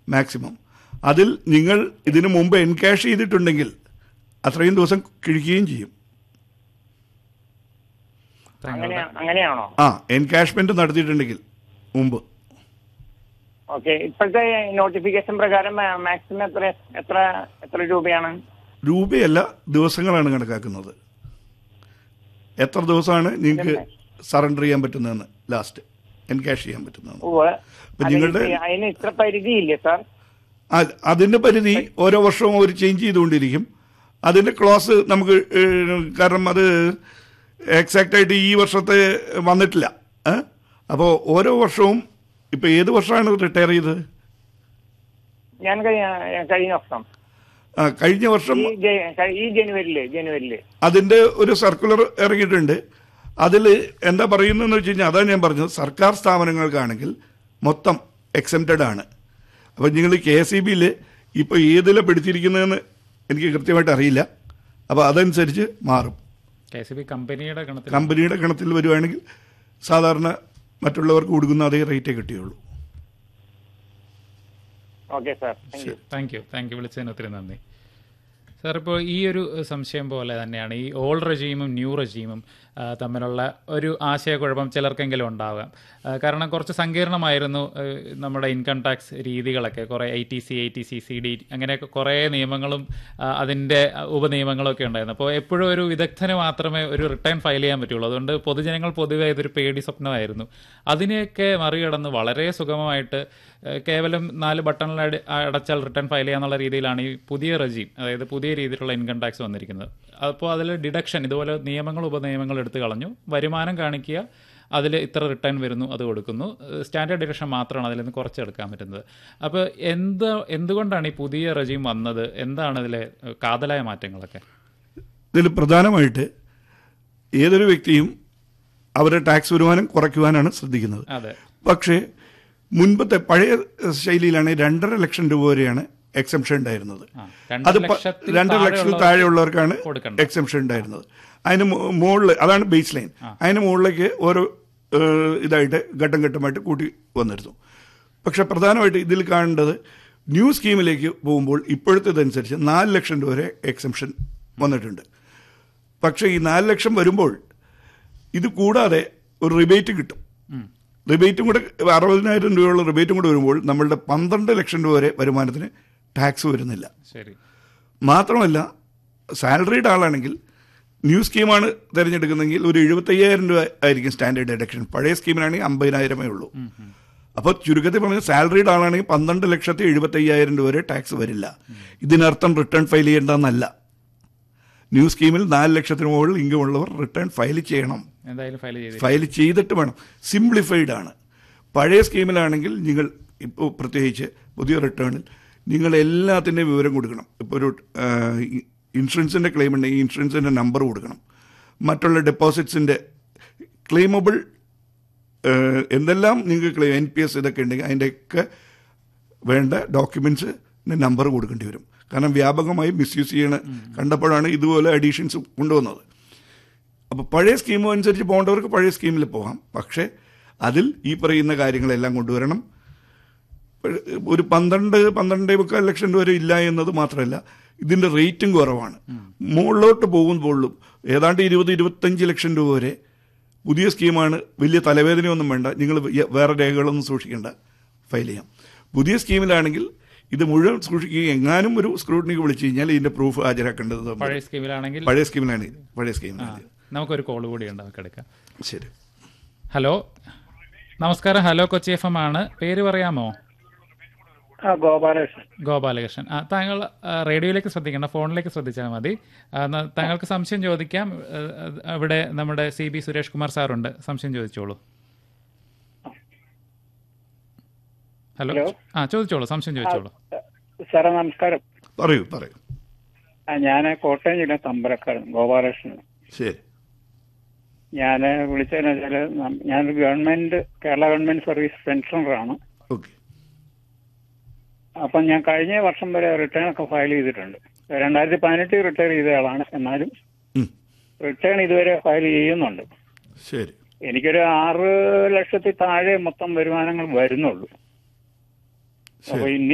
Maximum അതിൽ നിങ്ങൾ ഇതിനു മുമ്പ് എൻകാഷ് ചെയ്തിട്ടുണ്ടെങ്കിൽ അത്രയും ദിവസം കിഴിക്കുകയും ചെയ്യും അങ്ങനെ അങ്ങനെയാണോ ആ എൻകാഷ്മെന്റ് നടത്തിയിട്ടുണ്ടെങ്കിൽ മുമ്പ് ഓക്കെ ഇപ്പോഴത്തെ നോട്ടിഫിക്കേഷൻ പ്രകാരം മാക്സിമം എത്ര എത്ര എത്ര രൂപയാണ് രൂപയല്ല ദിവസങ്ങളാണ് കണക്കാക്കുന്നത് എത്ര ദിവസമാണ് നിങ്ങൾക്ക് സറണ്ടർ ചെയ്യാൻ പറ്റുന്നതെന്ന് ലാസ്റ്റ് എൻകാഷ് ചെയ്യാൻ പറ്റുന്നതെന്ന് ഉവ്വ്. അപ്പൊ അത് നിങ്ങളുടെ- ഈ- അതിന് ഇത്ര പരിധിയില്ലേ സാർ അത് അതിന്റെ പരിധി ഓരോ വർഷവും അവർ ചേഞ്ച് ചെയ്തുകൊണ്ടിരിക്കും അതിന്റെ ക്ലോസ് നമുക്ക് ഏഹ്, കാരണം അത് എക്സാക്റ്റ് ആയിട്ട് ഈ വർഷത്തെ വന്നിട്ടില്ല അപ്പോൾ ഓരോ വർഷവും ഇപ്പൊ ഏത് വർഷമാണ് റിട്ടയർ ചെയ്തത് ഞാൻ കഴി- കഴിഞ്ഞ വർഷം ആ, കഴിഞ്ഞ വർഷം ഈ ജ- കഴി- ഈ ജനുവരിയില് ജനുവരിയില് അതിന്റെ ഒരു സർക്കുലർ ഇറങ്ങിയിട്ടുണ്ട് അതിൽ എന്താ പറയുന്നതെന്ന് വെച്ച് കഴിഞ്ഞാൽ അതാണ് ഞാൻ പറഞ്ഞത് സർക്കാർ സ്ഥാപനങ്ങൾക്കാണെങ്കിൽ മൊത്തം എക്സെപ്റ്റഡ് ആണ് അപ്പം നിങ്ങൾ കെ എസ് ഇ ബിയിൽ ഇപ്പോൾ ഏതിലാണ് പെടുത്തിയിരിക്കുന്നതെന്ന് എനിക്ക് കൃത്യമായിട്ട് അറിയില്ല അപ്പോൾ അതനുസരിച്ച് മാറും കെ സി ബി കമ്പനിയുടെ ഗണത്തിൽ കമ്പനിയുടെ ഗണത്തിൽ വരുവാണെങ്കിൽ സാധാരണ മറ്റുള്ളവർക്ക് കൊടുക്കുന്ന അതേ റേറ്റേ കിട്ടുകയുള്ളൂ okay sir thank you thank you thank you വിളിച്ചതിന് ഒത്തിരി നന്ദി സാർ ഇപ്പോൾ ഈ ഒരു സംശയം പോലെ തന്നെയാണ് ഈ ഓൾഡ് റെജീമും ന്യൂ റെജീമും ആ, തമ്മിലുള്ള ഒരു ആശയക്കുഴപ്പം ചിലർക്കെങ്കിലും ഉണ്ടാകാം ആ, കാരണം കുറച്ച് സങ്കീർണമായിരുന്നു ആ, നമ്മുടെ ഇൻകം ടാക്സ് രീതികളൊക്കെ കുറേ I T C I T C C D അങ്ങനെയൊക്കെ കുറേ നിയമങ്ങളും ആ, അതിൻ്റെ ഉപനിയമങ്ങളും ഒക്കെ ഉണ്ടായിരുന്നു അപ്പോൾ എപ്പോഴും ഒരു വിദഗ്ധന് മാത്രമേ ഒരു റിട്ടേൺ ഫയൽ ചെയ്യാൻ പറ്റുള്ളൂ അതുകൊണ്ട് പൊതുജനങ്ങൾ പൊതുവെ ഇതൊരു പേടി സ്വപ്നമായിരുന്നു അതിനെയൊക്കെ മറികടന്ന് വളരെ സുഗമമായിട്ട് ഏഹ്, കേവലം നാല് ബട്ടണിൽ അടി- അടച്ചാൽ റിട്ടേൺ ഫയൽ ചെയ്യാന്നുള്ള രീതിയിലാണ് ഈ പുതിയ റെജീം അതായത് പുതിയ രീതിയിലുള്ള ഇൻകം ടാക്സ് വന്നിരിക്കുന്നത് അപ്പോൾ അതിൽ ഡിഡക്ഷൻ ഇതുപോലെ നിയമങ്ങൾ ഉപനിയമങ്ങൾ എടുത്തു കളഞ്ഞു വരുമാനം കാണിക്കുക അതിൽ ഇത്ര റിട്ടേൺ വരുന്നു അത് കൊടുക്കുന്നു സ്റ്റാൻഡേർഡ് ഡിഡക്ഷൻ മാത്രമാണ് അതിൽ നിന്ന് കുറച്ചെടുക്കാൻ പറ്റുന്നത് അപ്പോൾ എന്ത് എന്തുകൊണ്ടാണ് ഈ പുതിയ റെജീം വന്നത് എന്താണ് ഇതിലെ ഏഹ്, കാതലായ മാറ്റങ്ങളൊക്കെ ഇതിൽ പ്രധാനമായിട്ട് ഏതൊരു വ്യക്തിയും അവരുടെ ടാക്സ് വരുമാനം കുറയ്ക്കുവാനാണ് ശ്രദ്ധിക്കുന്നത് അതെ പക്ഷേ മുൻപത്തെ പഴയ ശൈലിയിലാണ് രണ്ടര ലക്ഷം രൂപ വരെയാണ് എക്സംഷൻ ഉണ്ടായിരുന്നത് ആ, രണ്ടര അത് പ- ലക്ഷത്തിൽ രണ്ടര ലക്ഷത്തിൽ താഴെയുള്ളവർക്ക് താഴെയുള്ളവർക്കാണ് കൊടുക്കണ്ട. എക്സംഷൻ ഉണ്ടായിരുന്നത് അതിന് മുകളിൽ അതാണ് ബേസ് ലൈൻ അതിന് മുകളിലേക്ക് ഓരോ ഏഹ്, ഇതായിട്ട് ഘട്ടം ഘട്ടമായിട്ട് കൂട്ടി വന്നിരുന്നു പക്ഷെ പ്രധാനമായിട്ട് ഇതിൽ കാണേണ്ടത് ന്യൂ സ്കീമിലേക്ക് പോകുമ്പോൾ ഇപ്പോഴത്തേതനുസരിച്ച് നാല് ലക്ഷം രൂപ വരെ എക്സംഷൻ വന്നിട്ടുണ്ട് പക്ഷേ ഈ നാല് ലക്ഷം വരുമ്പോൾ ഇത് കൂടാതെ ഒരു റിബേറ്റ് കിട്ടും റിബേറ്റും കൂടെ അറുപതിനായിരം രൂപയുള്ള റിബേറ്റും കൂടെ വരുമ്പോൾ നമ്മളുടെ പന്ത്രണ്ട് ലക്ഷം രൂപ വരെ വരുമാനത്തിന് ടാക്സ് വരുന്നില്ല ശരി മാത്രമല്ല സാലറീഡ് ആളാണെങ്കിൽ ന്യൂ സ്കീമാണ് തിരഞ്ഞെടുക്കുന്നതെങ്കിൽ ഒരു എഴുപത്തയ്യായിരം രൂപ ആയിരിക്കും സ്റ്റാൻഡേർഡ് ഡിഡക്ഷൻ പഴയ സ്കീമിനാണെങ്കിൽ അമ്പതിനായിരമേ ഉള്ളൂ അപ്പോൾ ചുരുക്കത്തിൽ പറഞ്ഞ സാലറീഡ് ആളാണെങ്കിൽ പന്ത്രണ്ട് ലക്ഷത്തി എഴുപത്തയ്യായിരം രൂപ വരെ ടാക്സ് വരില്ല ഇതിനർത്ഥം റിട്ടേൺ ഫയൽ ചെയ്യേണ്ടെന്നല്ല ന്യൂ സ്കീമിൽ നാല് ലക്ഷത്തിന് മുകളിൽ ഇൻകം ഉള്ളവർ റിട്ടേൺ ഫയൽ ചെയ്യണം എന്തായാലും ഫയൽ ചെയ്ത് ഫയൽ ചെയ്തിട്ട് വേണം സിംപ്ലിഫൈഡ് ആണ് പഴയ സ്കീമിലാണെങ്കിൽ നിങ്ങൾ ഇപ്പോൾ പ്രത്യേകിച്ച് പുതിയ റിട്ടേണിൽ നിങ്ങൾ എല്ലാത്തിൻ്റെയും വിവരം കൊടുക്കണം ഇപ്പോൾ ഒരു ഇൻഷുറൻസിൻ്റെ ക്ലെയിം ഉണ്ടെങ്കിൽ ഇൻഷുറൻസിൻ്റെ നമ്പർ കൊടുക്കണം മറ്റുള്ള ഡെപ്പോസിറ്റ്സിൻ്റെ ക്ലെയിമബിൾ എന്തെല്ലാം നിങ്ങൾക്ക് ക്ലെയിം എൻ പി എസ് ഇതൊക്കെ ഉണ്ടെങ്കിൽ അതിൻ്റെയൊക്കെ വേണ്ട ഡോക്യുമെൻറ്റ്സിന് നമ്പർ കൊടുക്കേണ്ടി വരും കാരണം വ്യാപകമായി മിസ്യൂസ് ചെയ്യണ കണ്ടപ്പോഴാണ് ഇതുപോലെ അഡീഷൻസ് കൊണ്ടുവന്നത് അപ്പോൾ പഴയ സ്കീം അനുസരിച്ച് പോകേണ്ടവർക്ക് പഴയ സ്കീമിൽ പോകാം പക്ഷേ അതിൽ ഈ പറയുന്ന കാര്യങ്ങളെല്ലാം കൊണ്ടുവരണം ഒരു പന്ത്രണ്ട് പന്ത്രണ്ടേ മുക്കാൽ ലക്ഷം രൂപ വരെ ഇല്ല എന്നത് മാത്രമല്ല ഇതിന്റെ റേറ്റും കുറവാണ് മുകളിലോട്ട് പോകുമ്പോഴും ഏതാണ്ട് ഇരുപത് ഇരുപത്തഞ്ച് ലക്ഷം രൂപ വരെ പുതിയ സ്കീമാണ് വലിയ തലവേദനയൊന്നും വേണ്ട നിങ്ങൾ വേറെ രേഖകളൊന്നും സൂക്ഷിക്കേണ്ട ഫയൽ ചെയ്യാം പുതിയ സ്കീമിലാണെങ്കിൽ ഇത് മുഴുവൻ സൂക്ഷിക്കുകയും എങ്ങാനും ഒരു സ്ക്രൂട്ടിനിക്ക് വിളിച്ചു കഴിഞ്ഞാൽ ഇതിന്റെ പ്രൂഫ് ഹാജരാക്കേണ്ടത് നമ്മൾ പഴയ സ്കീമിലാണെങ്കിൽ പഴയ സ്കീമിലാണ് പഴയ ആ, സ്കീമിലാണ് നമുക്കൊരു കോൾ കൂടി ഉണ്ട് നമുക്ക് എടുക്കാം ശരി ഹലോ നമസ്കാരം ഹലോ കൊച്ചി എഫ് എം ആണ് പേര് പറയാമോ ആ ഗോപാലകൃഷ്ണൻ ഗോപാലകൃഷ്ണൻ ആ, താങ്കൾ ആ, റേഡിയോയിലേക്ക് ശ്രദ്ധിക്കേണ്ട ഫോണിലേക്ക് ശ്രദ്ധിച്ചാൽ മതി ആ, ന- താങ്കൾക്ക് സംശയം ചോദിക്കാം ആ, അവിടെ നമ്മുടെ സി ബി സുരേഷ് കുമാർ സാറുണ്ട് സംശയം ചോദിച്ചോളൂ ഹലോ ഹലോ. ആ ചോദിച്ചോളൂ സംശയം ചോദിച്ചോളൂ സാറേ നമസ്കാരം പറയൂ പറയൂ ഞാൻ കോട്ടയം ജില്ല തമ്പലക്കാരൻ ഗോപാലകൃഷ്ണൻ ശരി ഞാൻ വിളിച്ചതെന്ന് വെച്ചാൽ ഞാനൊരു ഗവൺമെന്റ് കേരള ഗവൺമെന്റ് സർവീസ് പെൻഷനറാണ് ഓക്കെ അപ്പം ഞാൻ കഴിഞ്ഞ വർഷം വരെ റിട്ടേൺ ഒക്കെ ഫയൽ ചെയ്തിട്ടുണ്ട് രണ്ടായിരത്തി പതിനെട്ടിൽ റിട്ടയർ ചെയ്ത ആളാണ് എന്നാലും ഉം. റിട്ടേൺ ഇതുവരെ ഫയൽ ചെയ്യുന്നുണ്ട് ശരി എനിക്കൊരു ആറ് ലക്ഷത്തിൽ താഴെ മൊത്തം വരുമാനങ്ങൾ വരുന്നുള്ളൂ ശരി അപ്പൊ ഇനി